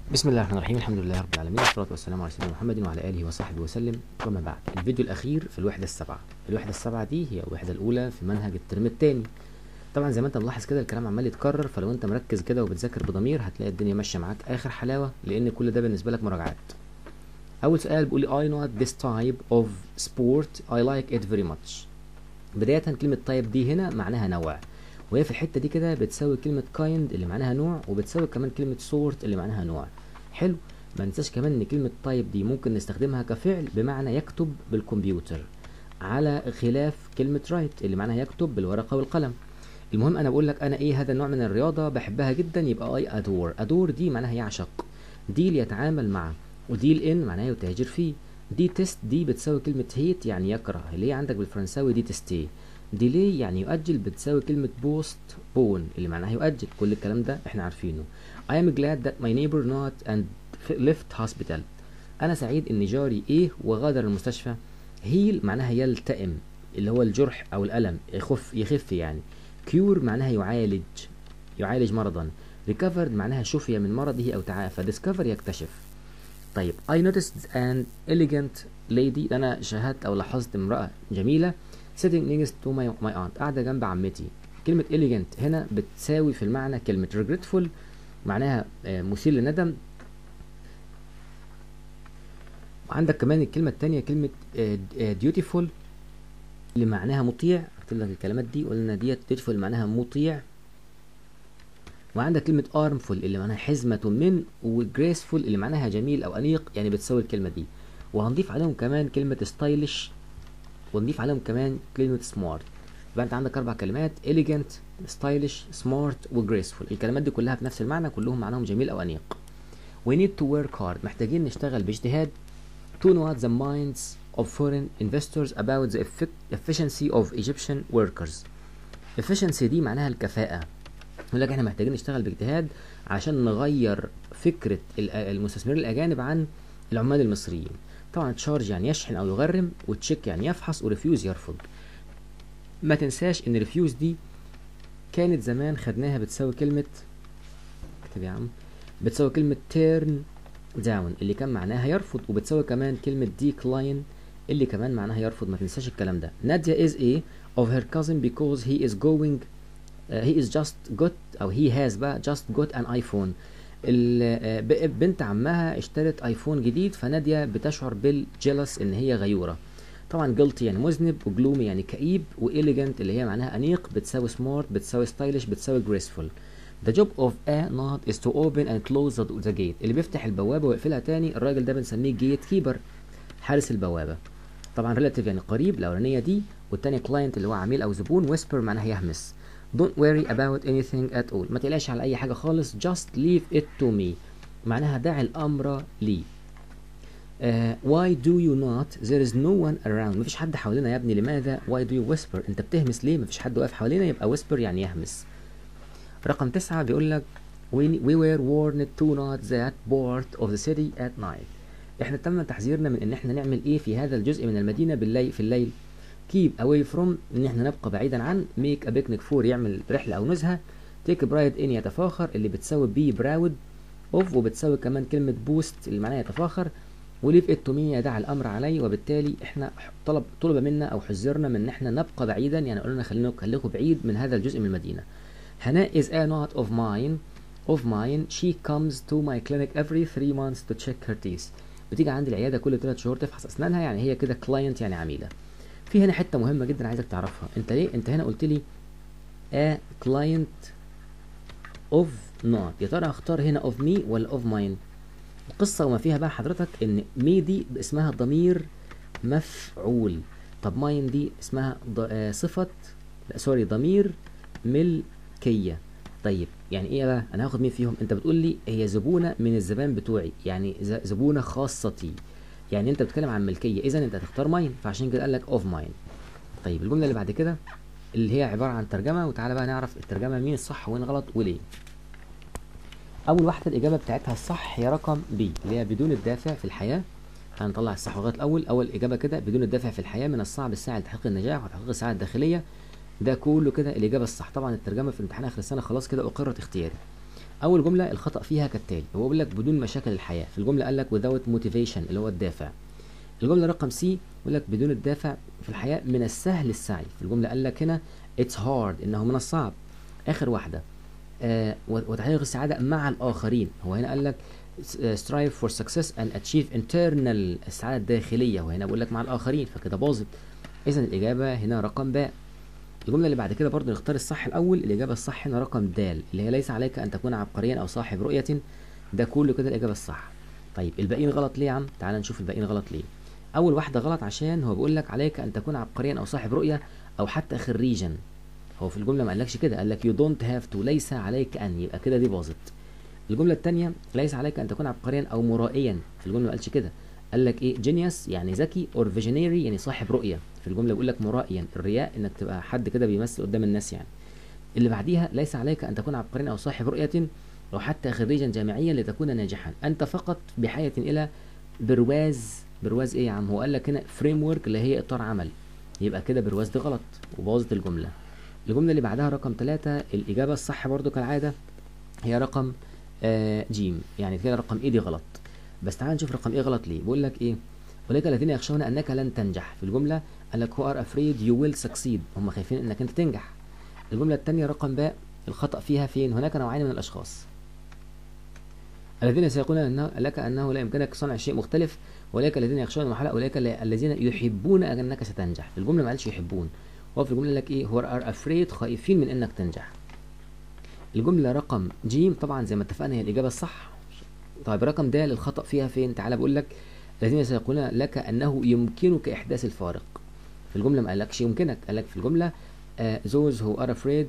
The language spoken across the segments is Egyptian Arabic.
بسم الله الرحمن الرحيم الحمد لله رب العالمين والصلاة والسلام على سيدنا محمد وعلى آله وصحبه وسلم وما بعد الفيديو الأخير في الوحدة السبعة الوحدة السبعة دي هي الوحدة الأولى في منهج الترم الثاني طبعا زي ما انت ملاحظ كده الكلام عمال يتكرر فلو انت مركز كده وبتذاكر بضمير هتلاقي الدنيا ماشية معاك آخر حلاوة لأن كل ده بالنسبة لك مراجعات أول سؤال بيقول لي I know this type of sport I like it very much بداية كلمة type دي هنا معناها نوع وهي في الحتة دي كده بتساوي كلمة kind اللي معناها نوع وبتساوي كمان كلمة sort اللي معناها نوع حلو ما ننساش كمان ان كلمة تايب دي ممكن نستخدمها كفعل بمعنى يكتب بالكمبيوتر على خلاف كلمة رايت اللي معناها يكتب بالورقة والقلم المهم انا بقول لك انا ايه هذا النوع من الرياضة بحبها جدا يبقى اي ادور ادور دي معناها يعشق ديل يتعامل مع وديل ان معناها يتاجر فيه دي تيست دي بتساوي كلمة هيت يعني يكره اللي هي عندك بالفرنساوي دي تستي ديلي يعني يؤجل بتساوي كلمة بوست بون اللي معناها يؤجل كل الكلام ده احنا عارفينه I am glad that my neighbor not and left hospital انا سعيد ان جاري ايه وغادر المستشفى هيل معناها يلتئم اللي هو الجرح او الالم يخف يخف يعني كيور معناها يعالج يعالج مرضا recovered معناها شفي من مرضه او تعافى discover يكتشف طيب I noticed an elegant lady انا شاهدت او لاحظت امرأة جميلة sitting next to my, my aunt قاعدة جنب عمتي كلمة elegant هنا بتساوي في المعنى كلمة regretful معناها مثير للندم وعندك كمان الكلمة التانية كلمة dutiful اللي معناها مطيع اكتب لك الكلمات دي قلنا ديت dutiful معناها مطيع وعندك كلمة armful اللي معناها حزمة من وgraceful اللي معناها جميل أو أنيق يعني بتساوي الكلمة دي وهنضيف عليهم كمان كلمة stylish ونضيف عليهم كمان كلمة smart يبقى أنت عندك أربع كلمات elegant stylish smart وgraceful الكلمات دي كلها بنفس المعنى كلهم معناهم جميل أو أنيق we need to work hard محتاجين نشتغل باجتهاد to know the minds of foreign investors about the efficiency of Egyptian workers. efficiency دي معناها الكفاءة. يقول لك احنا محتاجين نشتغل باجتهاد عشان نغير فكرة المستثمرين الأجانب عن العمال المصريين. طبعا تشارج يعني يشحن أو يغرم وتشيك يعني يفحص وريفيوز يرفض. ما تنساش إن ريفيوز دي كانت زمان خدناها بتساوي كلمة اكتب يا عم بتساوي كلمة turn داون اللي كان معناها يرفض وبتساوي كمان كلمة decline اللي كمان معناها يرفض ما تنساش الكلام ده نادية is a of her cousin because he is going uh, he is just got أو he has بقى just got an iPhone بنت عمها اشترت ايفون جديد فنادية بتشعر بالجلس ان هي غيورة طبعا guilty يعني مذنب وجلومي يعني كئيب وإليجنت اللي هي معناها أنيق بتساوي smart بتساوي stylish بتساوي graceful The job of a knot is to open and close the gate اللي بيفتح البوابة ويقفلها تاني الراجل ده بنسميه جيت كيبر حارس البوابة طبعا relative يعني قريب الأولانية دي والتانية client اللي هو عميل أو زبون whisper معناها يهمس don't worry about anything at all ما تقلقش على أي حاجة خالص just leave it to me معناها دع الأمر لي uh, why do you not there is no one around مفيش حد حوالينا يا ابني لماذا why do you whisper انت بتهمس ليه مفيش حد واقف حوالينا يبقى whisper يعني يهمس رقم تسعة بيقول لك we, we were warned to not that part of the city at night احنا تم تحذيرنا من ان احنا نعمل ايه في هذا الجزء من المدينة بالليل في الليل keep away from ان احنا نبقى بعيدا عن make a picnic for يعمل رحلة او نزهة take pride in يتفاخر اللي بتساوي be proud of وبتساوي كمان كلمة boost اللي معناها يتفاخر وليف ات مي يدع الامر علي وبالتالي احنا طلب طلب منا او حذرنا من ان احنا نبقى بعيدا يعني قلنا خلينا خليكم بعيد من هذا الجزء من المدينه هناء is a not of mine of mine she comes to my clinic every three months to check her teeth بتيجي عندي العياده كل ثلاث شهور تفحص اسنانها يعني هي كده client يعني عميله في هنا حته مهمه جدا عايزك تعرفها انت ليه انت هنا قلت لي a client of not يا ترى اختار هنا of me ولا of mine القصه وما فيها بقى حضرتك ان مي دي اسمها ضمير مفعول طب ماين دي اسمها آه صفه لا سوري ضمير ملكيه طيب يعني ايه بقى انا هاخد مين فيهم انت بتقول لي هي زبونه من الزبائن بتوعي يعني زبونه خاصتي يعني انت بتتكلم عن ملكيه اذا انت هتختار ماين فعشان كده قال لك اوف ماين طيب الجمله اللي بعد كده اللي هي عباره عن ترجمه وتعالى بقى نعرف الترجمه مين الصح وين غلط وليه اول واحده الاجابه بتاعتها الصح هي رقم بي اللي هي بدون الدافع في الحياه هنطلع الصح لغايه الاول اول اجابه كده بدون الدافع في الحياه من الصعب الساعي لتحقيق النجاح وتحقيق السعاده الداخليه ده كله كده الاجابه الصح طبعا الترجمه في امتحان اخر السنه خلاص كده اقرت اختياري اول جمله الخطا فيها كالتالي هو بيقول لك بدون مشاكل الحياه في الجمله قال لك without motivation اللي هو الدافع الجمله رقم سي بيقول لك بدون الدافع في الحياه من السهل السعي في الجمله قال لك هنا it's hard انه من الصعب اخر واحده آه وتحقيق السعاده مع الاخرين هو هنا قال لك strive for success and achieve internal السعاده الداخليه وهنا بيقول لك مع الاخرين فكده باظت اذا الاجابه هنا رقم باء الجمله اللي بعد كده برضه نختار الصح الاول الاجابه الصح هنا رقم د اللي هي ليس عليك ان تكون عبقريا او صاحب رؤيه ده كله كده الاجابه الصح طيب الباقيين غلط ليه يا عم تعال نشوف الباقيين غلط ليه اول واحده غلط عشان هو بيقول لك عليك ان تكون عبقريا او صاحب رؤيه او حتى خريجا هو في الجمله ما قالكش كده قال لك يو دونت هاف تو ليس عليك ان يبقى كده دي باظت الجمله الثانيه ليس عليك ان تكون عبقريا او مرائيا في الجمله ما قالش كده قال لك ايه جينيوس يعني ذكي اور فيجنيري يعني صاحب رؤيه في الجمله بيقول لك مرائيا الرياء انك تبقى حد كده بيمثل قدام الناس يعني اللي بعديها ليس عليك ان تكون عبقريا او صاحب رؤيه او حتى خريجا جامعيا لتكون ناجحا انت فقط بحاجه الى برواز برواز ايه يا عم هو قال لك هنا فريم ورك اللي هي اطار عمل يبقى كده برواز دي غلط وبوظت الجمله الجمله اللي بعدها رقم ثلاثة الاجابه الصح برضو كالعاده هي رقم آه جيم يعني كده رقم ايه دي غلط بس تعال نشوف رقم ايه غلط ليه بيقول لك ايه اولئك الذين يخشون انك لن تنجح في الجمله قال لك who are afraid you will succeed هم خايفين انك انت تنجح الجمله الثانيه رقم باء الخطا فيها فين هناك نوعين من الاشخاص الذين سيقولون لك انه لا يمكنك صنع شيء مختلف اولئك الذين يخشون المحاله اولئك الذين يحبون انك ستنجح في الجمله ما قالش يحبون هو في الجمله لك ايه هو ار افريد خائفين من انك تنجح الجمله رقم جيم طبعا زي ما اتفقنا هي الاجابه الصح طيب رقم د الخطا فيها فين تعالى بقول لك الذين سيقولون لك انه يمكنك احداث الفارق في الجمله ما قالكش يمكنك قال لك في الجمله uh, those who are afraid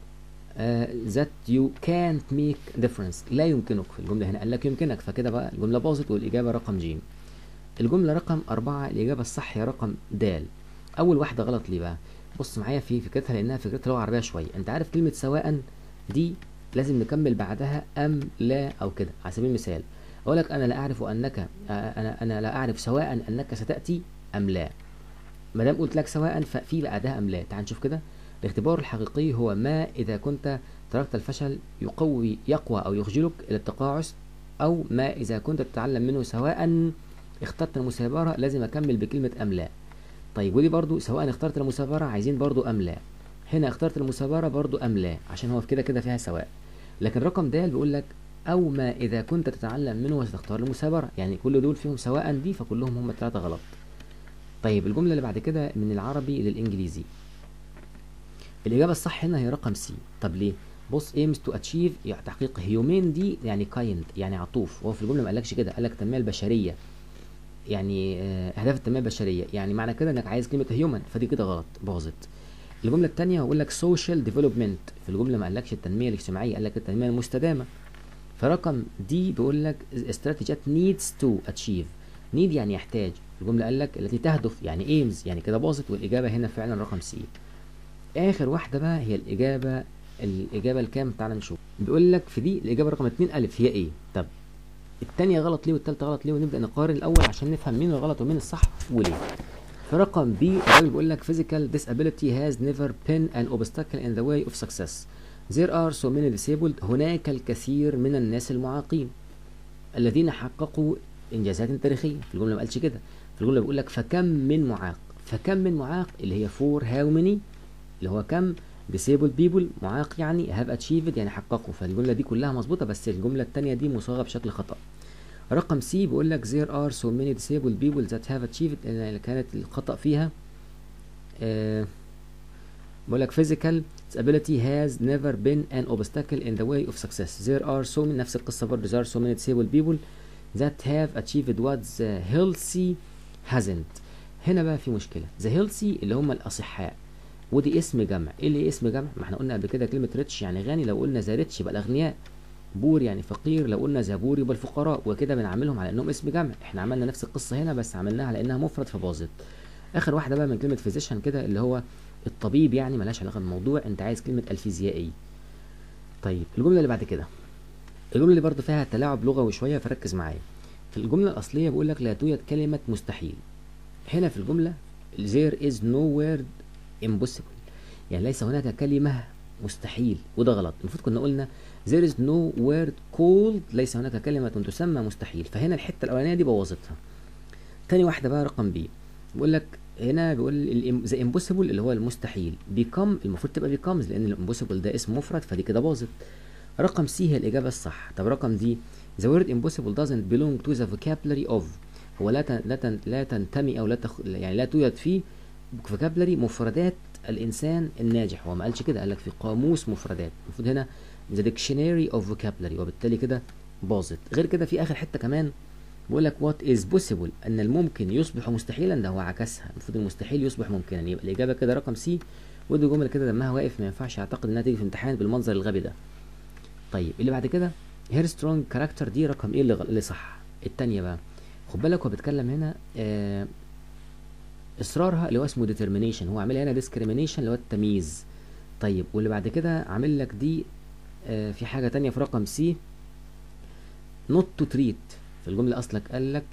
uh, that you can't make difference لا يمكنك في الجمله هنا قال لك يمكنك فكده بقى الجمله باظت والاجابه رقم جيم الجمله رقم أربعة الإجابة الصح هي رقم د أول واحدة غلط ليه بقى بص معايا في فكرتها لأنها فكرتها لغة عربية شوية أنت عارف كلمة سواء دي لازم نكمل بعدها أم لا أو كده على سبيل المثال أقول لك أنا لا أعرف أنك أنا أنا لا أعرف سواء أنك ستأتي أم لا ما دام قلت لك سواء ففي بعدها أم لا تعال نشوف كده الاختبار الحقيقي هو ما إذا كنت تركت الفشل يقوي يقوى أو يخجلك إلى التقاعس أو ما إذا كنت تتعلم منه سواء اخترت المثابرة لازم أكمل بكلمة أم لا طيب ودي برضو سواء اخترت المثابرة عايزين برضو أم لا هنا اخترت المثابرة برضو أم لا عشان هو في كده كده فيها سواء لكن رقم د بيقول لك أو ما إذا كنت تتعلم منه وستختار المثابرة يعني كل دول فيهم سواء دي فكلهم هم الثلاثة غلط طيب الجملة اللي بعد كده من العربي للإنجليزي الإجابة الصح هنا هي رقم سي طب ليه؟ بص aims to achieve يعني تحقيق هيومين دي يعني kind يعني عطوف وهو في الجملة ما قالكش كده قالك التنمية البشرية يعني اهداف التنميه البشريه يعني معنى كده انك عايز كلمه هيومن فدي كده غلط باظت الجمله الثانيه هقول لك سوشيال ديفلوبمنت في الجمله ما قالكش التنميه الاجتماعيه قال لك التنميه المستدامه فرقم دي بيقول لك استراتيجيات نيدز تو اتشيف نيد يعني يحتاج الجمله قال لك التي تهدف يعني ايمز يعني كده باظت والاجابه هنا فعلا رقم سي اخر واحده بقى هي الاجابه الاجابه الكام تعال نشوف بيقول لك في دي الاجابه رقم 2 الف هي ايه طب التانية غلط ليه والتالتة غلط ليه ونبدأ نقارن الأول عشان نفهم مين الغلط ومين الصح وليه. في رقم بي الراجل بيقول لك physical disability has never been an obstacle in the way of success. There are so many disabled هناك الكثير من الناس المعاقين الذين حققوا إنجازات تاريخية في الجملة ما قالش كده في الجملة بيقول لك فكم من معاق فكم من معاق اللي هي for how many اللي هو كم disabled people معاق يعني have achieved يعني حققوا فالجملة دي كلها مظبوطة بس الجملة التانية دي مصاغة بشكل خطأ رقم سي بيقول لك there are so many disabled people that have achieved اللي كانت الخطأ فيها آه بيقول لك physical disability has never been an obstacle in the way of success there are so many نفس القصة برضه there are so many disabled people that have achieved what the healthy hasn't هنا بقى في مشكلة the healthy اللي هم الأصحاء ودي اسم جمع ايه اللي اسم جمع ما احنا قلنا قبل كده كلمة ريتش يعني غني لو قلنا ذا ريتش يبقى الأغنياء بور يعني فقير لو قلنا زبور يبقى الفقراء وكده بنعملهم على انهم اسم جمع احنا عملنا نفس القصه هنا بس عملناها على انها مفرد فباظت اخر واحده بقى من كلمه فيزيشن كده اللي هو الطبيب يعني ملهاش علاقه بالموضوع انت عايز كلمه الفيزيائي طيب الجمله اللي بعد كده الجمله اللي برضه فيها تلاعب لغوي شويه فركز معايا في الجمله الاصليه بيقول لك لا توجد كلمه مستحيل هنا في الجمله there is no word impossible يعني ليس هناك كلمه مستحيل وده غلط المفروض كنا قلنا there is no word called ليس هناك كلمة تسمى مستحيل فهنا الحتة الأولانية دي بوظتها تاني واحدة بقى رقم بي بيقول لك هنا بيقول ذا امبوسيبل اللي هو المستحيل بيكم المفروض تبقى بيكمز لان الامبوسيبل ده اسم مفرد فدي كده باظت رقم سي هي الاجابه الصح طب رقم دي the word impossible doesn't belong to the vocabulary of هو لا تن لا تن لا تنتمي او لا تخ... يعني لا توجد فيه vocabulary مفردات الانسان الناجح هو ما قالش كده قال لك في قاموس مفردات المفروض هنا the dictionary of vocabulary وبالتالي كده باظت غير كده في اخر حته كمان بيقول لك وات از بوسيبل ان الممكن يصبح مستحيلا ده هو عكسها المفروض المستحيل يصبح ممكنا يبقى الاجابه كده رقم سي ودي جمله كده دمها واقف ما ينفعش اعتقد انها تيجي في امتحان بالمنظر الغبي ده طيب اللي بعد كده هير سترونج كاركتر دي رقم ايه اللي, غل... اللي صح التانية بقى خد بالك هو بيتكلم هنا آه اصرارها اللي هو اسمه ديترمينيشن هو عاملها هنا ديسكريمينيشن اللي هو التمييز طيب واللي بعد كده عامل لك دي آه في حاجه تانية في رقم سي نوت تو تريت في الجملة أصلك قال لك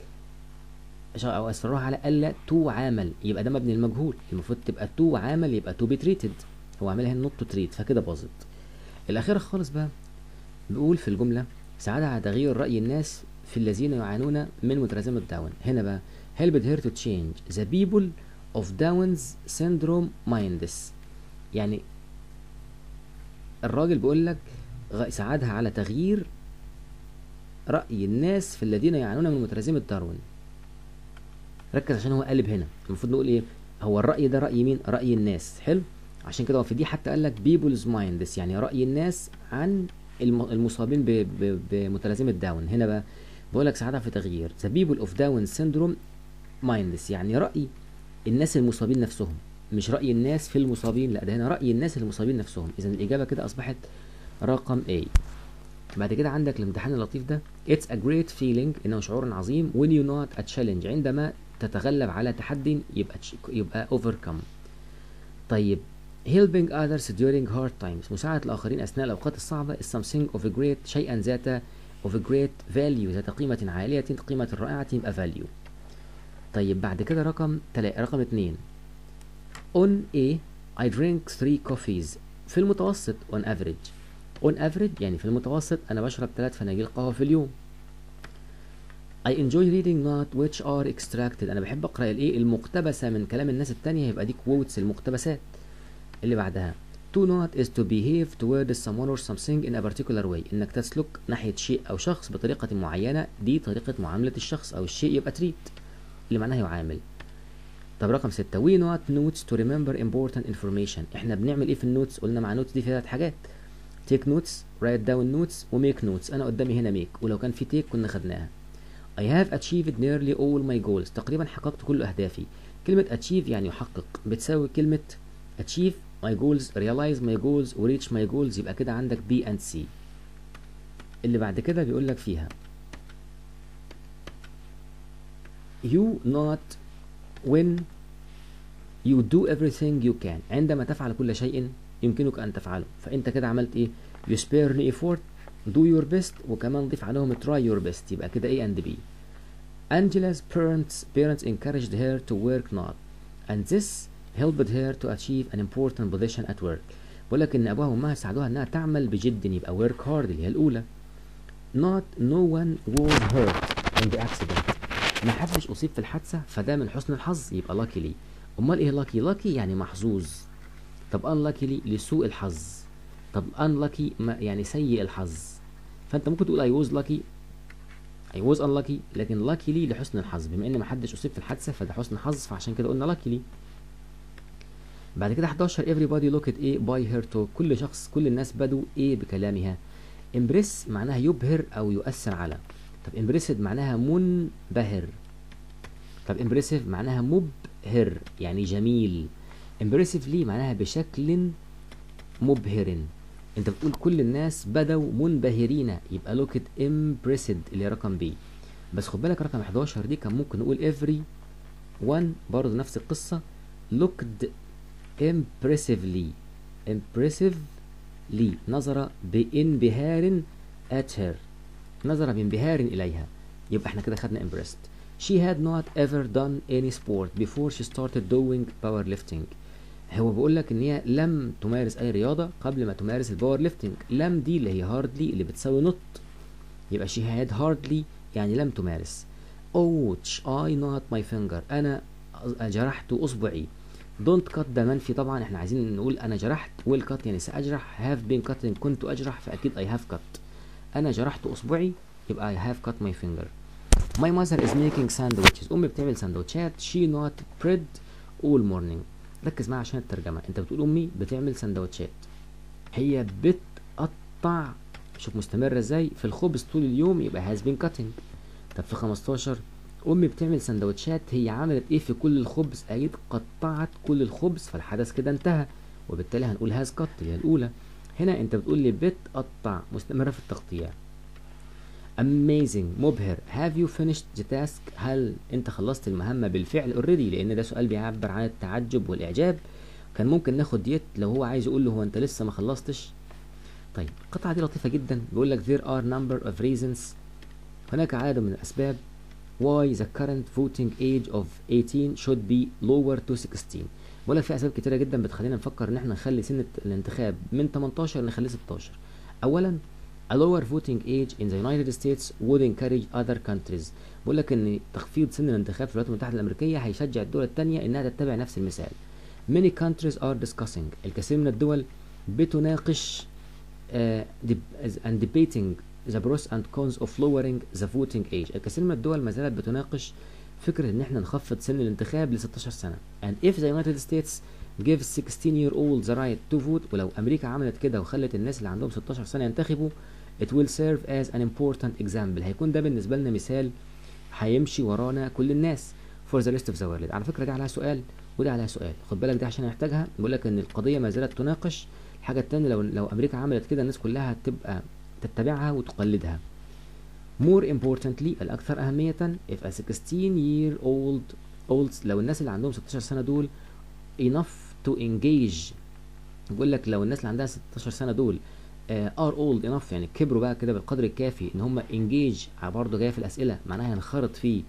أو أصرها على ألا تعامل يبقى ده مبني المجهول المفروض تبقى تعامل يبقى تو بي تريتد هو عاملها هنا نوت تو تريت فكده باظت الأخيرة خالص بقى بيقول في الجملة ساعدها على تغيير رأي الناس في الذين يعانون من متلازمة داون هنا بقى helped her to change the people of Down's syndrome minds يعني الراجل بيقول لك ساعدها على تغيير رأي الناس في الذين يعانون من متلازمة داروين ركز عشان هو قالب هنا المفروض نقول ايه هو الرأي ده رأي مين رأي الناس حلو عشان كده هو في دي حتى قال لك people's minds يعني رأي الناس عن المصابين بمتلازمة داون هنا بقى بقول لك ساعدها في تغيير the people of Down syndrome minds يعني رأي الناس المصابين نفسهم مش رأي الناس في المصابين لا ده هنا رأي الناس المصابين نفسهم إذا الإجابة كده أصبحت رقم A بعد كده عندك الامتحان اللطيف ده It's a great feeling إنه شعور عظيم when you not a challenge عندما تتغلب على تحدي يبقى يبقى overcome طيب helping others during hard times مساعدة الآخرين أثناء الأوقات الصعبة is something of a great شيئا ذات of a great value ذات قيمة عالية قيمة رائعة يبقى value طيب بعد كده رقم تلا رقم اتنين on a I drink three coffees في المتوسط on average on average يعني في المتوسط أنا بشرب ثلاث فناجيل قهوة في اليوم I enjoy reading not which are extracted أنا بحب أقرأ الإيه المقتبسة من كلام الناس التانية يبقى دي quotes المقتبسات اللي بعدها to not is to behave towards someone or something in a particular way إنك تسلك ناحية شيء أو شخص بطريقة معينة دي طريقة معاملة الشخص أو الشيء يبقى treat اللي معناها يعامل طب رقم ستة we not notes to remember important information احنا بنعمل ايه في النوتس قلنا مع نوتس دي في ثلاث حاجات take notes write down notes و make notes انا قدامي هنا make ولو كان في take كنا خدناها I have achieved nearly all my goals تقريبا حققت كل اهدافي كلمة achieve يعني يحقق بتساوي كلمة achieve my goals realize my goals و reach my goals يبقى كده عندك B and C اللي بعد كده بيقول لك فيها you not when you do everything you can عندما تفعل كل شيء يمكنك أن تفعله فأنت كده عملت إيه you spare no effort do your best وكمان ضيف عليهم try your best يبقى كده A and B Angela's parents parents encouraged her to work not and this helped her to achieve an important position at work بقول لك ان ابوها وامها ساعدوها انها تعمل بجد يبقى work hard اللي هي الاولى not no one was hurt in the accident ما حدش اصيب في الحادثه فده من حسن الحظ يبقى luckily امال ايه lucky lucky يعني محظوظ طب unluckily لسوء الحظ طب unlucky ما يعني سيء الحظ فانت ممكن تقول I was lucky I was unlucky لكن luckily لحسن الحظ بما ان ما حدش اصيب في الحادثه فده حسن حظ فعشان كده قلنا luckily بعد كده 11 everybody look at A by her talk كل شخص كل الناس بدوا ايه بكلامها امبريس معناها يبهر او يؤثر على طب امبريسد معناها منبهر طب امبريسيف معناها مبهر يعني جميل امبريسيفلي معناها بشكل مبهر انت بتقول كل الناس بدوا منبهرين يبقى لوكت امبريسد اللي هي رقم بي بس خد بالك رقم 11 دي كان ممكن نقول every one برضه نفس القصة looked impressively impressively نظر بانبهار at her نظر بانبهار إليها يبقى احنا كده خدنا impressed she had not ever done any sport before she started doing powerlifting هو بيقول لك ان هي لم تمارس اي رياضه قبل ما تمارس الباور ليفتنج لم دي اللي هي هاردلي اللي بتساوي نوت يبقى شي هاد هاردلي يعني لم تمارس ouch I not my finger انا جرحت اصبعي don't cut ده منفي طبعا احنا عايزين نقول انا جرحت will cut يعني ساجرح have been cutting كنت اجرح فاكيد I have cut انا جرحت اصبعي يبقى I have cut my finger my mother is making sandwiches امي بتعمل سندوتشات she not bread all morning ركز معايا عشان الترجمه انت بتقول امي بتعمل سندوتشات هي بتقطع شوف مستمره ازاي في الخبز طول اليوم يبقى has been cutting طب في 15 امي بتعمل سندوتشات هي عملت ايه في كل الخبز اكيد قطعت كل الخبز فالحدث كده انتهى وبالتالي هنقول هاز كت اللي هي الاولى هنا انت بتقول لي بتقطع مستمره في التقطيع amazing مبهر have you finished the task هل انت خلصت المهمه بالفعل اوريدي لان ده سؤال بيعبر عن التعجب والاعجاب كان ممكن ناخد ديت لو هو عايز يقول له هو انت لسه ما خلصتش طيب القطعه دي لطيفه جدا بيقول لك there are number of reasons هناك عدد من الاسباب why the current voting age of 18 should be lower to 16 بقول لك في اسباب كتيره جدا بتخلينا نفكر ان احنا نخلي سن الانتخاب من 18 نخليه 16 اولا A lower voting age in the United States would encourage other countries بقول لك ان تخفيض سن الانتخاب في الولايات المتحده الامريكيه هيشجع الدول الثانيه انها تتبع نفس المثال many countries are discussing الكثير من الدول بتناقش uh, and debating the pros and cons of lowering the voting age الكثير من الدول ما زالت بتناقش فكرة ان احنا نخفض سن الانتخاب ل 16 سنة and if the United States gives 16 year old the right to vote ولو امريكا عملت كده وخلت الناس اللي عندهم 16 سنة ينتخبوا it will serve as an important example هيكون ده بالنسبة لنا مثال هيمشي ورانا كل الناس for the rest of the world على فكرة دي عليها سؤال ودي عليها سؤال خد بالك دي عشان نحتاجها بقول لك ان القضية ما زالت تناقش الحاجة التانية لو لو امريكا عملت كده الناس كلها هتبقى تتبعها وتقلدها more importantly الأكثر أهمية if a 16 year old olds لو الناس اللي عندهم 16 سنة دول enough to engage بيقول لك لو الناس اللي عندها 16 سنة دول uh, are old enough يعني كبروا بقى كده بالقدر الكافي ان هم engage برضه جايه في الأسئلة معناها ينخرط في uh,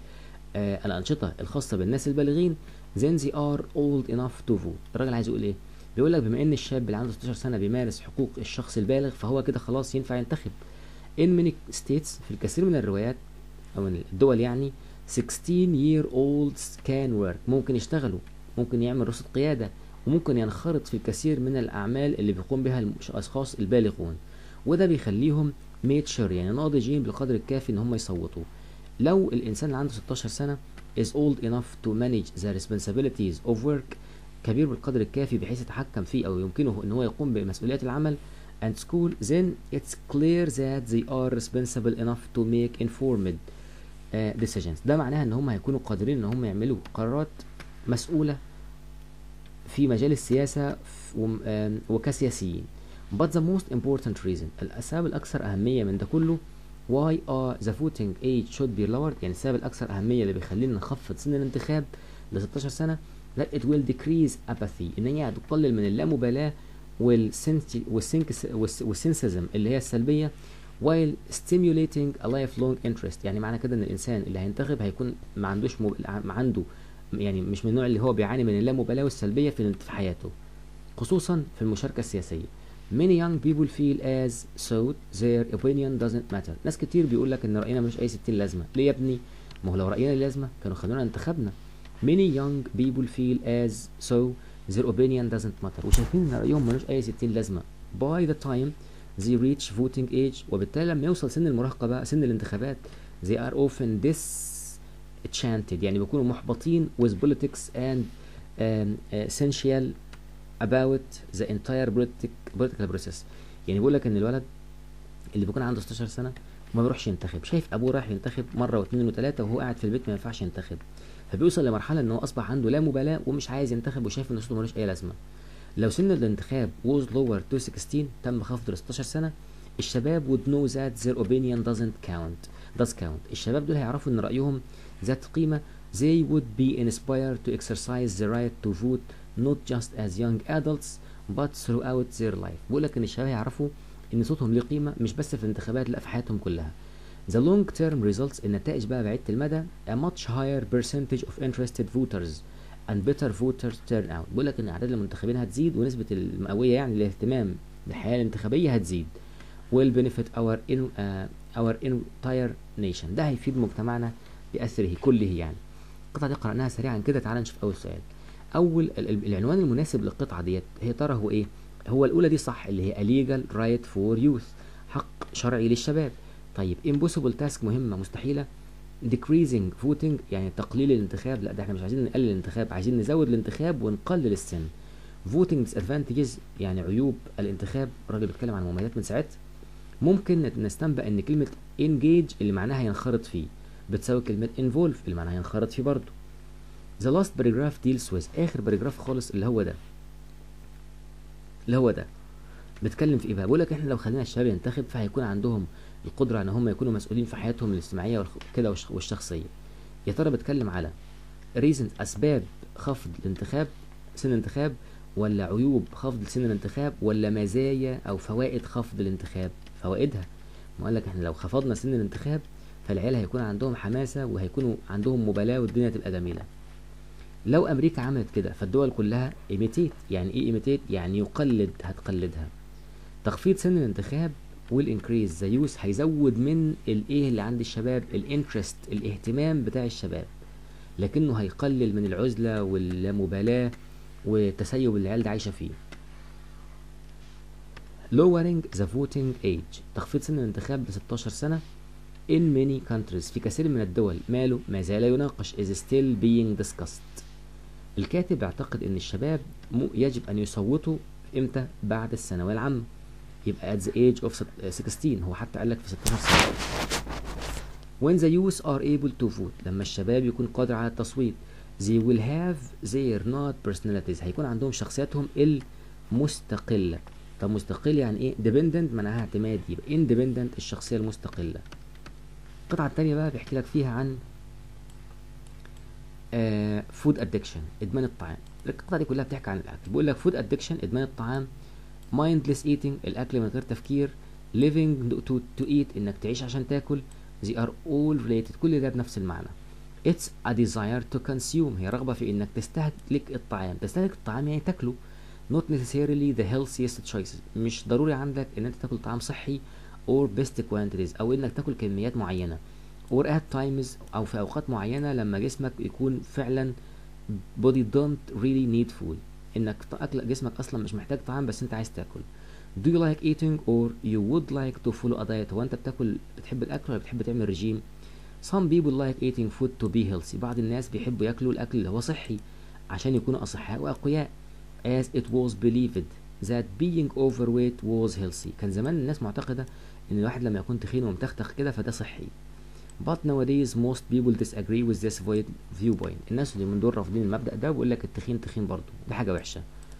الأنشطة الخاصة بالناس البالغين then they are old enough to vote الراجل عايز يقول ايه؟ بيقول لك بما ان الشاب اللي عنده 16 سنه بيمارس حقوق الشخص البالغ فهو كده خلاص ينفع ينتخب in many states في الكثير من الروايات او من الدول يعني 16 year olds can work ممكن يشتغلوا ممكن يعمل رخصة قيادة وممكن ينخرط في الكثير من الأعمال اللي بيقوم بها الأشخاص البالغون وده بيخليهم ميتشر يعني ناضجين بالقدر الكافي إن هم يصوتوا لو الإنسان اللي عنده 16 سنة is old enough to manage the responsibilities of work كبير بالقدر الكافي بحيث يتحكم فيه أو يمكنه إن هو يقوم بمسؤوليات العمل and school then it's clear that they are responsible enough to make informed uh, decisions ده معناها ان هم هيكونوا قادرين ان هم يعملوا قرارات مسؤولة في مجال السياسة وكسياسيين but the most important reason الأسباب الأكثر أهمية من ده كله why are the voting age should be lowered يعني السبب الأكثر أهمية اللي بيخلينا نخفض سن الانتخاب ل 16 سنة that it will decrease apathy إن هي هتقلل من اللامبالاة والسينسيزم اللي هي السلبية while stimulating a lifelong interest يعني معنى كده ان الانسان اللي هينتخب هيكون ما عندوش مب... ما عنده يعني مش من النوع اللي هو بيعاني من اللامبالاة والسلبية في في حياته خصوصا في المشاركة السياسية many young people feel as so their opinion doesn't matter ناس كتير بيقول لك ان رأينا ملوش اي ستين لازمة ليه يا ابني ما هو لو رأينا لازمة كانوا خلونا انتخبنا many young people feel as so their opinion doesn't matter وشايفين ان رأيهم ملوش اي ستين لازمة by the time they reach voting age وبالتالي لما يوصل سن المراهقة بقى سن الانتخابات they are often disenchanted يعني بيكونوا محبطين with politics and um, essential about the entire politic, political process يعني بيقول لك ان الولد اللي بيكون عنده 16 سنة ما بيروحش ينتخب شايف ابوه رايح ينتخب مرة واثنين وثلاثة وهو قاعد في البيت ما ينفعش ينتخب فبيوصل لمرحلة ان هو اصبح عنده لا مبالاة ومش عايز ينتخب وشايف ان صوته ملوش اي لازمة لو سن الانتخاب was lower to 16 تم خفض ل 16 سنة الشباب would know that their opinion doesn't count does count الشباب دول هيعرفوا ان رأيهم ذات قيمة they would be inspired to exercise the right to vote not just as young adults but throughout their life بقول لك ان الشباب هيعرفوا ان صوتهم ليه قيمة مش بس في الانتخابات لا في حياتهم كلها The long term results النتائج بقى بعيدة المدى a much higher percentage of interested voters and better voters turnout بيقول لك ان اعداد المنتخبين هتزيد ونسبه المئويه يعني الاهتمام بالحياه الانتخابيه هتزيد will benefit our in, uh, our entire nation ده هيفيد مجتمعنا بأثره كله يعني القطعة دي قرأناها سريعا كده تعال نشوف أول سؤال أول ال- ال- العنوان المناسب للقطعة ديت هي ترى هو إيه؟ هو الأولى دي صح اللي هي a legal right for youth حق شرعي للشباب طيب impossible task مهمة مستحيلة decreasing voting يعني تقليل الانتخاب لا ده احنا مش عايزين نقلل الانتخاب عايزين نزود الانتخاب ونقلل السن voting disadvantages يعني عيوب الانتخاب الراجل بيتكلم عن مميزات من ساعتها ممكن نت- نستنبأ ان كلمة engage اللي معناها ينخرط فيه بتساوي كلمة involve اللي معناها ينخرط فيه برضه the last paragraph deals with اخر باراجراف خالص اللي هو ده اللي هو ده بيتكلم في ايه بقى بيقول لك احنا لو خلينا الشباب ينتخب فهيكون عندهم القدرة ان هم يكونوا مسؤولين في حياتهم الاجتماعية والخ- كده والش- والشخصية يا ترى بتكلم على reasons اسباب خفض الانتخاب سن الانتخاب ولا عيوب خفض سن الانتخاب ولا مزايا او فوائد خفض الانتخاب فوائدها ما قال لك احنا لو خفضنا سن الانتخاب فالعيال هيكون عندهم حماسة وهيكونوا عندهم مبالاة والدنيا تبقى جميلة لو امريكا عملت كده فالدول كلها ايميتيت يعني ايه ايميتيت يعني يقلد هتقلدها تخفيض سن الانتخاب والانكريز ذا يوز هيزود من الايه اللي عند الشباب الانترست الاهتمام بتاع الشباب لكنه هيقلل من العزلة واللامبالاة والتسيب اللي العيال دي عايشة فيه lowering the voting age تخفيض سن الانتخاب ل 16 سنة in many countries في كثير من الدول ماله ما زال يناقش is still being discussed الكاتب يعتقد ان الشباب م- يجب ان يصوتوا امتى بعد الثانوية العامة يبقى at the age of ست- 16 هو حتى قال لك في 16 سنة when the youth are able to vote لما الشباب يكون قادر على التصويت they will have their not personalities هيكون عندهم شخصياتهم المستقلة طب مستقل يعني ايه dependent معناها اعتماد يبقى independent الشخصية المستقلة القطعة التانية بقى بيحكي لك فيها عن فود ادكشن ادمان الطعام القطعة دي كلها بتحكي عن الاكل بيقول لك فود ادكشن ادمان الطعام mindless eating الاكل من غير تفكير living to, to eat انك تعيش عشان تاكل they are all related كل ده بنفس المعنى it's a desire to consume هي رغبة في انك تستهلك الطعام تستهلك الطعام يعني تاكله not necessarily the healthiest choices مش ضروري عندك ان انت تاكل طعام صحي or best quantities او انك تاكل كميات معينة or at times او في اوقات معينة لما جسمك يكون فعلا body don't really need food انك اكل جسمك اصلا مش محتاج طعام بس انت عايز تاكل do you like eating or you would like to follow a diet هو انت بتاكل بتحب الاكل ولا بتحب تعمل رجيم some people like eating food to be healthy بعض الناس بيحبوا ياكلوا الاكل اللي هو صحي عشان يكونوا اصحاء واقوياء as it was believed that being overweight was healthy كان زمان الناس معتقدة ان الواحد لما يكون تخين ومتختخ كده فده صحي but nowadays most people disagree with this void- viewpoint الناس اللي من دول رافضين المبدأ ده ويقول لك التخين تخين برضه دي حاجة وحشة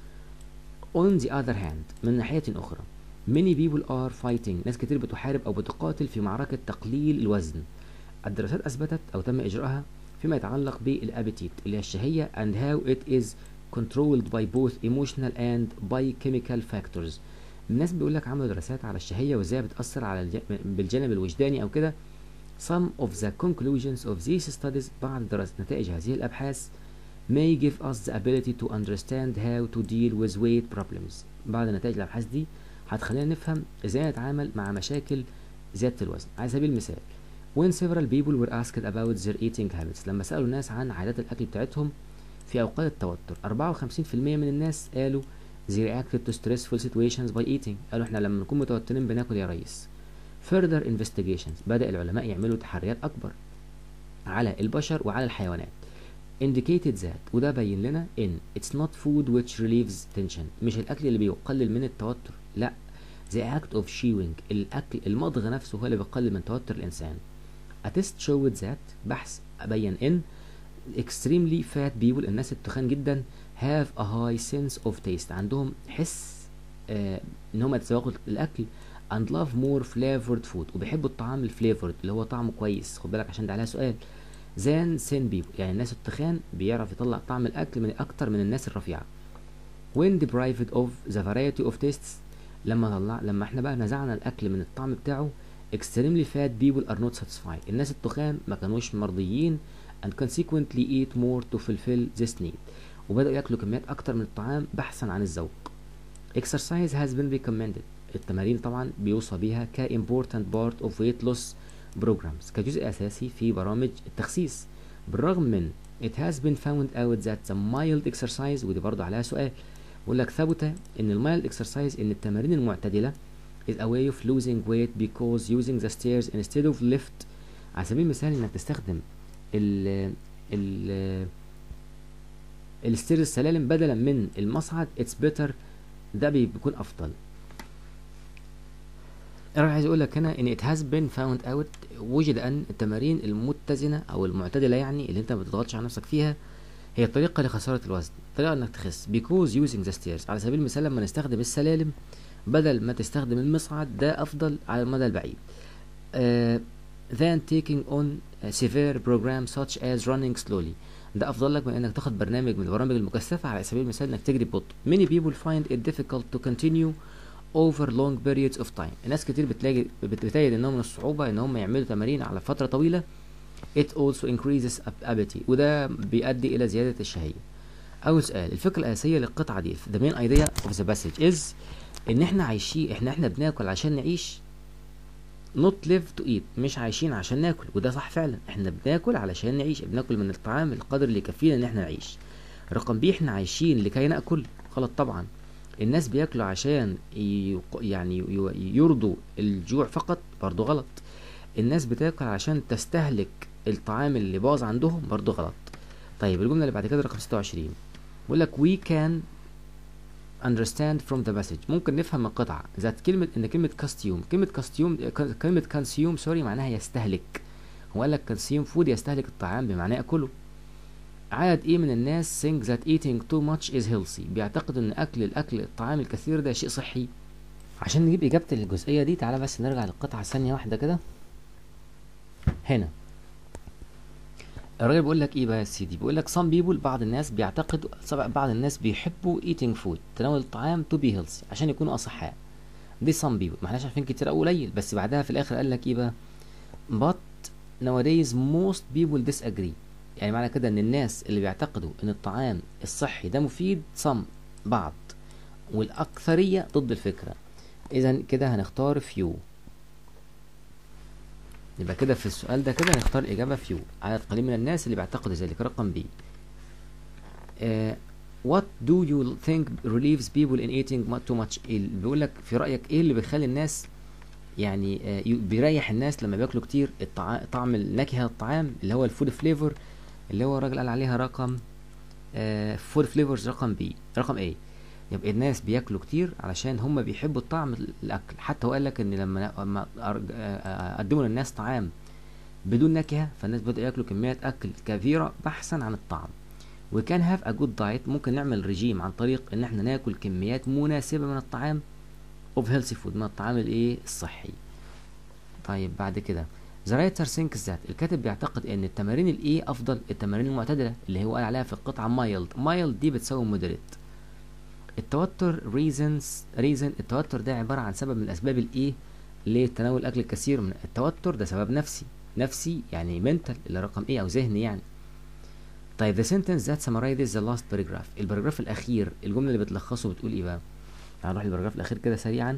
on the other hand من ناحية أخرى many people are fighting ناس كتير بتحارب أو بتقاتل في معركة تقليل الوزن الدراسات أثبتت أو تم إجراءها فيما يتعلق بالابيتيت اللي هي الشهية and how it is controlled by both emotional and biochemical factors الناس بيقول لك عملوا دراسات على الشهية وازاي بتأثر على الج... بالجانب الوجداني أو كده some of the conclusions of these studies بعض دراسة نتائج هذه الأبحاث may give us the ability to understand how to deal with weight problems بعض نتائج الأبحاث دي هتخلينا نفهم ازاي نتعامل مع مشاكل زيادة الوزن على سبيل المثال when several people were asked about their eating habits لما سألوا الناس عن عادات الأكل بتاعتهم في أوقات التوتر 54% من الناس قالوا they reacted to stressful situations by eating قالوا احنا لما نكون متوترين بناكل يا ريس further investigations بدأ العلماء يعملوا تحريات أكبر على البشر وعلى الحيوانات indicated that وده بين لنا ان it's not food which relieves tension مش الأكل اللي بيقلل من التوتر لا the act of chewing الأكل المضغ نفسه هو اللي بيقلل من توتر الإنسان a test showed that بحث بين ان extremely fat people الناس التخان جدا have a high sense of taste عندهم حس آه ان هم يتذوقوا الاكل and love more flavored food وبيحبوا الطعام الفليفورد اللي هو طعمه كويس خد بالك عشان ده عليها سؤال than thin people يعني الناس التخان بيعرف يطلع طعم الاكل من اكتر من الناس الرفيعه when deprived of the variety of tastes لما طلع لما احنا بقى نزعنا الاكل من الطعم بتاعه extremely fat people are not satisfied الناس التخان ما كانوش مرضيين and consequently eat more to fulfill this need وبدأوا ياكلوا كميات أكتر من الطعام بحثا عن الذوق exercise has been recommended التمارين طبعا بيوصى بيها ك important part of weight loss programs كجزء أساسي في برامج التخسيس بالرغم من it has been found out that the mild exercise ودي برضه عليها سؤال بيقول لك ثبت ان المايلد exercise ان التمارين المعتدلة is a way of losing weight because using the stairs instead of lift على سبيل المثال انك تستخدم ال ال الستيرز السلالم بدلا من المصعد it's better ده بيكون افضل انا عايز اقول لك هنا ان it has been found out وجد ان التمارين المتزنه او المعتدله يعني اللي انت ما بتضغطش على نفسك فيها هي طريقه لخساره الوزن طريقه انك تخس because using the stairs على سبيل المثال لما نستخدم السلالم بدل ما تستخدم المصعد ده افضل على المدى البعيد uh, than taking on a severe program such as running slowly ده افضل لك من انك تاخد برنامج من البرامج المكثفه على سبيل المثال انك تجري ببطء many people find it difficult to continue over long periods of time الناس كتير بتلاقي بتجد انهم من الصعوبه ان هم يعملوا تمارين على فتره طويله it also increases appetite وده بيؤدي الى زياده الشهيه اول سؤال الفكره الاساسيه للقطعه دي the main idea of the passage is ان احنا عايشين احنا احنا بناكل عشان نعيش not live to eat مش عايشين عشان ناكل وده صح فعلا احنا بناكل علشان نعيش بناكل من الطعام القدر اللي يكفينا ان احنا نعيش رقم بي احنا عايشين لكي ناكل غلط طبعا الناس بياكلوا عشان يق... يعني ي- يرضوا الجوع فقط برضو غلط الناس بتاكل عشان تستهلك الطعام اللي باظ عندهم برضو غلط طيب الجملة اللي بعد كده رقم 26 بيقول لك we can understand from the passage ممكن نفهم من القطعة ذات كلمة ان كلمة كاستيوم كلمة كاستيوم كلمة كونسيوم سوري معناها يستهلك هو قال لك كونسيوم فود يستهلك الطعام بمعنى ياكله عدد ايه من الناس think that eating too much is healthy بيعتقد ان اكل الاكل الطعام الكثير ده شيء صحي عشان نجيب اجابة الجزئية دي تعالى بس نرجع للقطعة ثانية واحدة كده هنا الراجل بيقول لك ايه بقى يا سيدي بيقول لك some people بعض الناس بيعتقد بعض الناس بيحبوا eating food تناول الطعام to be healthy عشان يكونوا اصحاء دي some people ما احناش عارفين كتير او قليل بس بعدها في الاخر قال لك ايه بقى but nowadays most people disagree يعني معنى كده ان الناس اللي بيعتقدوا ان الطعام الصحي ده مفيد some بعض والاكثريه ضد الفكره اذا كده هنختار few يبقى كده في السؤال ده كده نختار إجابة فيو عدد قليل من الناس اللي بيعتقدوا ذلك رقم بي uh, What do you think relieves people in eating too much بيقول لك في رأيك ايه اللي بيخلي الناس يعني uh, بيريح الناس لما بياكلوا كتير الطعام طعم النكهة الطعام اللي هو الفود فليفر اللي هو الراجل قال عليها رقم فود uh, فليفرز رقم بي رقم ايه يبقى الناس بياكلوا كتير علشان هم بيحبوا الطعم الاكل حتى هو قال لك ان لما لما قدموا للناس طعام بدون نكهه فالناس بدأوا ياكلوا كميات اكل كثيره بحثا عن الطعم وكان هاف ا جود دايت ممكن نعمل رجيم عن طريق ان احنا ناكل كميات مناسبه من الطعام اوف هيلثي فود من الطعام الايه الصحي طيب بعد كده ذا رايتر ثينكس ذات الكاتب بيعتقد ان التمارين الايه افضل التمارين المعتدله اللي هو قال عليها في القطعه مايلد مايلد دي بتساوي مودريت التوتر reasons reason التوتر ده عبارة عن سبب من الأسباب الإيه لتناول الأكل الكثير من التوتر ده سبب نفسي نفسي يعني mental اللي رقم إيه أو ذهني يعني طيب the sentence that summarizes the last paragraph البراجراف الأخير الجملة اللي بتلخصه بتقول إيه بقى تعال نروح للبراجراف الأخير كده سريعا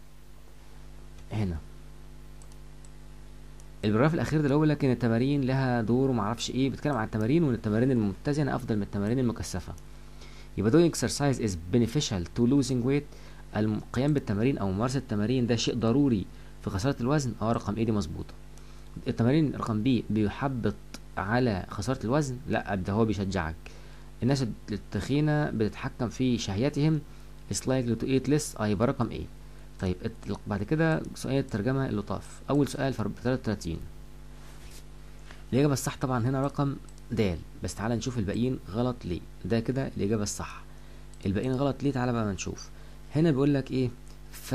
هنا البراجراف الأخير ده اللي هو بيقول لك إن التمارين لها دور ومعرفش إيه بيتكلم عن التمارين وإن التمارين المتزنة أفضل من التمارين المكثفة يبقى doing exercise is beneficial to losing weight القيام بالتمارين او ممارسه التمارين ده شيء ضروري في خساره الوزن اه رقم ايه دي مظبوطه التمارين رقم بي بيحبط على خساره الوزن لا ده هو بيشجعك الناس التخينه بتتحكم في شهيتهم is likely to eat less اه يبقى رقم ايه طيب بعد كده سؤال الترجمه اللطاف اول سؤال في 33 الاجابه الصح طبعا هنا رقم د بس تعالى نشوف الباقيين غلط ليه ده كده الإجابة الصح الباقيين غلط ليه تعالى بقى نشوف هنا بيقول لك ايه ف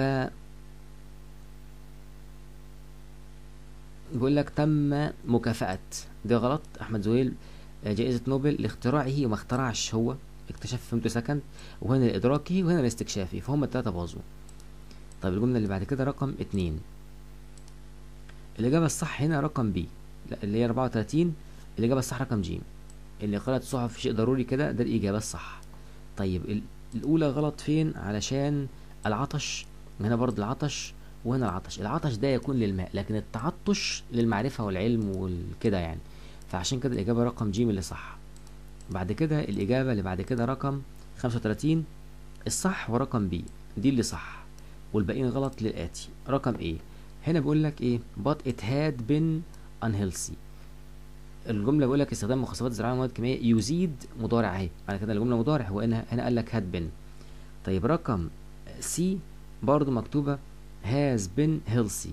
بيقول لك تم مكافأة ده غلط أحمد زويل جائزة نوبل لاختراعه وما اخترعش هو اكتشف في فهمته سكند وهنا لإدراكه وهنا لاستكشافه فهم التلاتة باظوا طيب الجملة اللي بعد كده رقم اتنين الاجابه الصح هنا رقم بي اللي هي 34 الاجابه الصح رقم ج اللي قراءة الصحف شيء ضروري كده ده الاجابه الصح طيب ال- الاولى غلط فين علشان العطش هنا برضه العطش وهنا العطش العطش ده يكون للماء لكن التعطش للمعرفة والعلم والكده يعني فعشان كده الإجابة رقم ج اللي صح بعد كده الإجابة اللي بعد كده رقم 35 الصح ورقم بي دي اللي صح والباقيين غلط للآتي رقم ايه هنا بيقول لك ايه but it had been unhealthy الجملة بيقول لك استخدام مخصبات زراعية ومواد كيميائية يزيد مضارع اهي بعد كده الجملة مضارع هو هنا هنا قال لك had been طيب رقم سي برضو مكتوبة has been healthy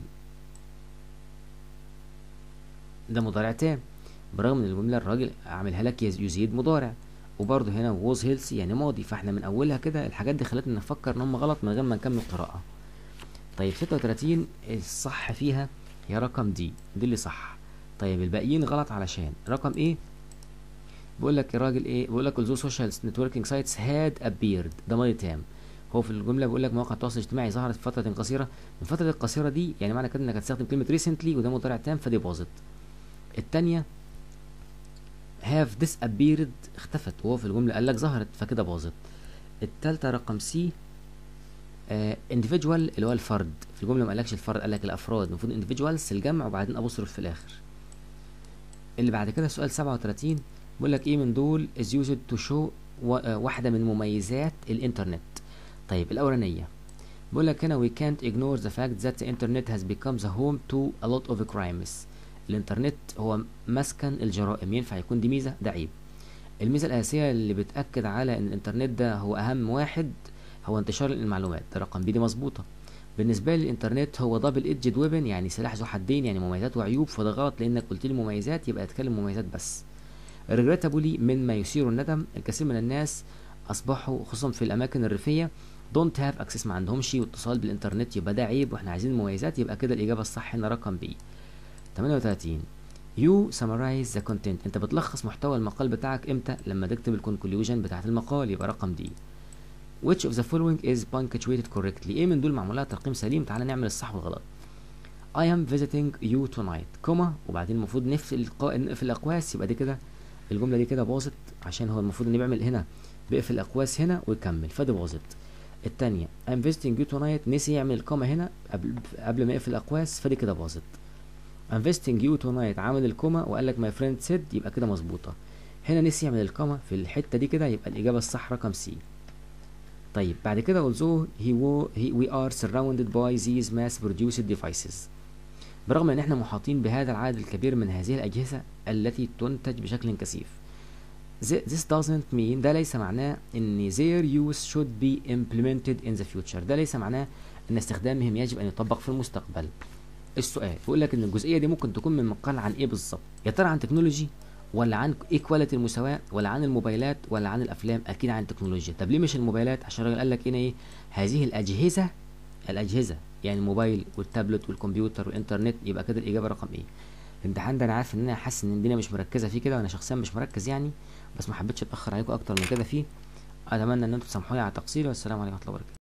ده مضارع تام برغم ان الجملة الراجل عاملها لك يز- يزيد مضارع وبرضه هنا was healthy يعني ماضي فاحنا من اولها كده الحاجات دي خلتنا نفكر ان هم غلط من غير ما نكمل قراءة طيب 36 الصح فيها هي رقم دي دي اللي صح طيب الباقيين غلط علشان رقم ايه بيقول لك الراجل ايه بيقول لك although social networking sites had appeared ده ماضي تام هو في الجمله بيقول لك مواقع التواصل الاجتماعي ظهرت في فتره قصيره الفتره القصيره دي يعني معنى كده انك هتستخدم كلمه recently وده مضارع تام فدي باظت الثانيه have disappeared اختفت وهو في الجمله قال لك ظهرت فكده باظت الثالثه رقم سي آه individual اللي هو الفرد في الجمله ما قالكش الفرد قال لك الافراد المفروض individuals الجمع وبعدين ابوستروف في الاخر اللي بعد كده سؤال 37 بيقول لك ايه من دول is used to show و- آه، واحده من مميزات الانترنت طيب الاولانيه بيقول لك هنا we can't ignore the fact that the internet has become the home to a lot of crimes الانترنت هو مسكن الجرائم ينفع يكون دي ميزه ده عيب الميزه الاساسيه اللي بتاكد على ان الانترنت ده هو اهم واحد هو انتشار المعلومات ده رقم بي دي مظبوطه بالنسبه لي الانترنت هو دبل ايدجد ويبن يعني سلاح ذو حدين يعني مميزات وعيوب فده غلط لانك قلت لي مميزات يبقى اتكلم مميزات بس regrettably مما يثير الندم الكثير من الناس اصبحوا خصوصا في الاماكن الريفيه don't have access ما عندهمش اتصال بالانترنت يبقى ده عيب واحنا عايزين مميزات يبقى كده الاجابه الصح هنا رقم بي 38 you summarize the content انت بتلخص محتوى المقال بتاعك امتى لما تكتب الكونكلوجن بتاعت المقال يبقى رقم دي which of the following is punctuated correctly ايه من دول معمول لها ترقيم سليم تعالى نعمل الصح والغلط I am visiting you tonight كوما وبعدين المفروض نقفل القا... نقفل الاقواس يبقى دي كده الجمله دي كده باظت عشان هو المفروض ان بيعمل هنا بيقفل الاقواس هنا ويكمل فدي باظت التانية I'm visiting you tonight نسي يعمل الكوما هنا قبل قبل ما يقفل الاقواس فدي كده باظت I'm visiting you tonight عامل الكوما وقال لك my friend said يبقى كده مظبوطة هنا نسي يعمل الكوما في الحتة دي كده يبقى الإجابة الصح رقم سي طيب بعد كده although he, wo, he we are surrounded by these mass produced devices برغم ان احنا محاطين بهذا العدد الكبير من هذه الأجهزة التي تنتج بشكل كثيف Thi- This doesn't mean ده ليس معناه ان their use should be implemented in the future ده ليس معناه ان استخدامهم يجب ان يطبق في المستقبل السؤال بيقول لك ان الجزئيه دي ممكن تكون من مقال عن ايه بالظبط يا ترى عن تكنولوجي ولا عن ايكواليتي المساواه ولا عن الموبايلات ولا عن الافلام اكيد عن التكنولوجيا طب ليه مش الموبايلات عشان الراجل قال لك هنا ايه هذه الاجهزه الاجهزه يعني الموبايل والتابلت والكمبيوتر والانترنت يبقى كده الاجابه رقم ايه الامتحان ده انا عارف ان انا حاسس ان الدنيا مش مركزه فيه كده وانا شخصيا مش مركز يعني بس ما حبيتش اتاخر عليكم اكتر من كده فيه اتمنى ان انتم تسامحوني على تقصيري والسلام عليكم ورحمه الله وبركاته